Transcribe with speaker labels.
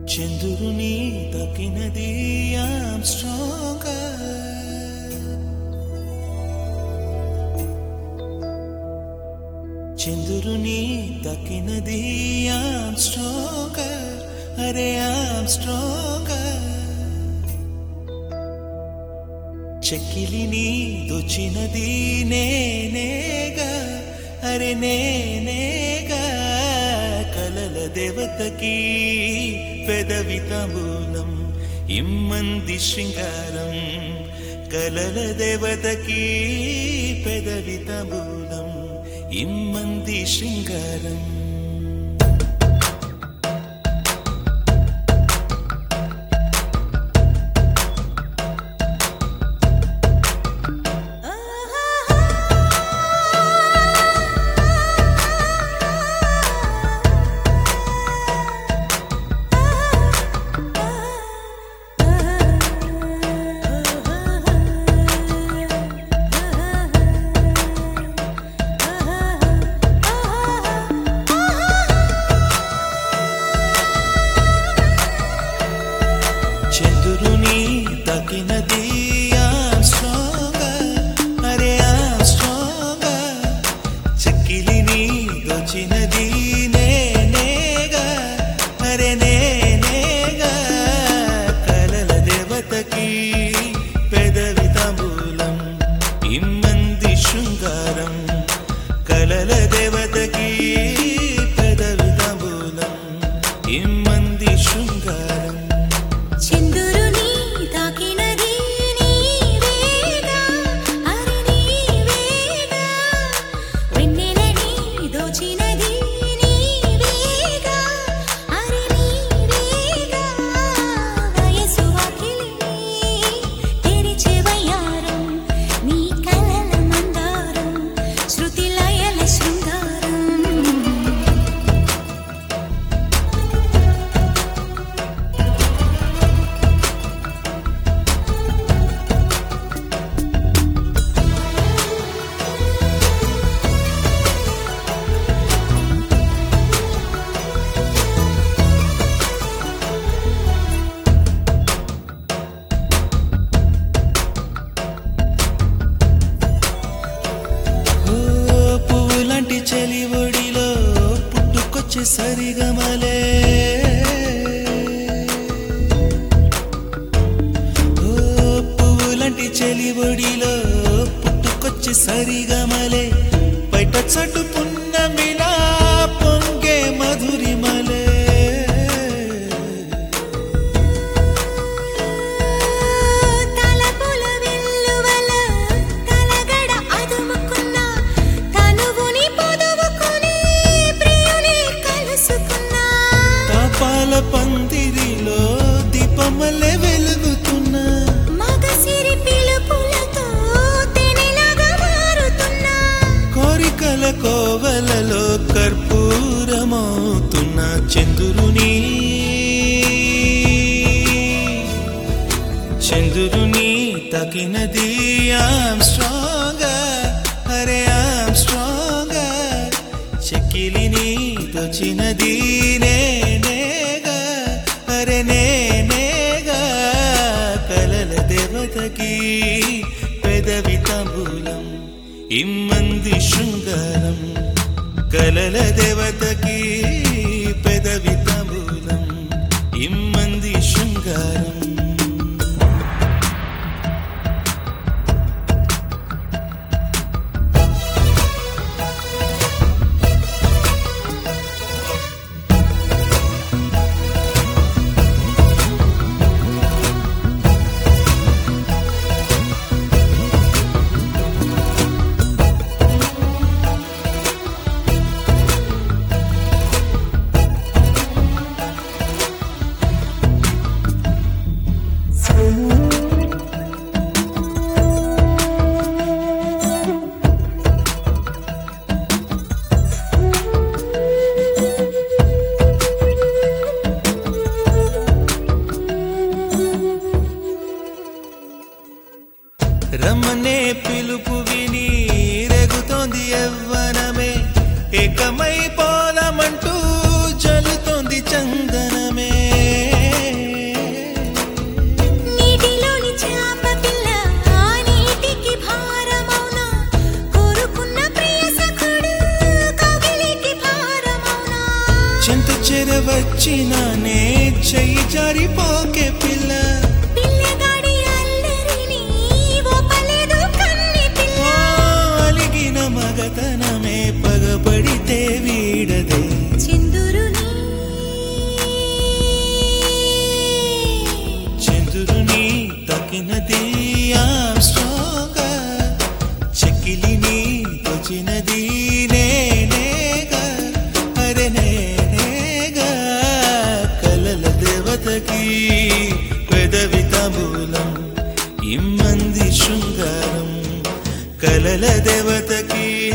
Speaker 1: చంద్రుని తకినది I'm stronger చంద్రుని తకినది ఐఎమ్ స్ట్రాంగర్ అరే ఐఎమ్ స్ట్రాంగర్ చెక్కిలిని దొచ్చినది నేనేగా అరే నేనేగా కలల దేవతకి పెదవి తాంబూలం ఇమ్మంది శృంగారం కలల దేవతకి పెదవి తాంబూలం ఇమ్మంది శృంగారం చంద్రుని తగినది ఐఎమ్ స్ట్రాంగర్ అరే ఐఎమ్ స్ట్రాంగర్ చెక్కిలిని దోచినది నేనేగా అరే నేనేగా కలల దేవతకి పెదవి తాంబూలం ఇమ్మంది శృంగారం కలల దేవతకి పెదవి తాంబూలం ఇమ్మంది శృంగారం
Speaker 2: చంద్రుని తాకినది నీవేగా అరి నీవేగా వెన్నెలని దోచినది నీవేగా అరి నీవేగా వయసు వాకిలి తెరిచే వయ్యారం నీ కలల మందారం శృతి లయల శృంగారం
Speaker 1: ఓ పువ్వులాంటి చలి ఒడిలో పుట్టుకొచ్చే సరిగమలే ఓ పువ్వులాంటి చలి ఒడిలో పుట్టుకొచ్చే సరిగమలే బయట చటు పున్నమిలా పొంగే మధురిమలే
Speaker 2: తలపుల వెల్లువల తలగడ అదుముకున్న తనువుని పొదువుకుని ప్రియుని కలుసుకున్నా
Speaker 1: పాపాల పందిరిలో దీపమల్లె వెలుగుతున్నా
Speaker 2: మగసిరి పిలుపులతో తెనిలాగా మారుతున్నా
Speaker 1: కోరికల కోవలలో కర్పూరమవుతున్న చంద్రుని చంద్రుని తగినది ఐఎమ్ స్ట్రాంగర్ అరే ఐఎమ్ స్ట్రాంగర్ చెక్కిలిని దొచ్చినది నేనేగా అరే నేనేగా కలల దేవతకి పెదవి తాంబూలం ఇమ్మంది శృంగారం కలల దేవతకి పెదవి తాంబూలం ఇమ్మంది శృంగారం రమ్మనే పిలుపు విని రెగుతోంది యవ్వనమే ఏకమై పోలమంటూ చలుతోంది చందనమే వచ్చినానే చెయ్యి జారిపోకే పిల్ల
Speaker 2: పిల్లగాడి అల్లరిని ఓపలేదు కన్నె పిల్ల
Speaker 1: ఓ అలిగిన మగతనమే పగబడితే వీడదే
Speaker 2: చందురుని
Speaker 1: చంద్రుని తగినది స్ట్రాంగ్ చెక్కిలిని తొచినది నేనేగా అరే నేనేగా కలల దేవతకి పెదవి తాంబూలం ఇమ్మంది శృంగారం కలల దేవతకి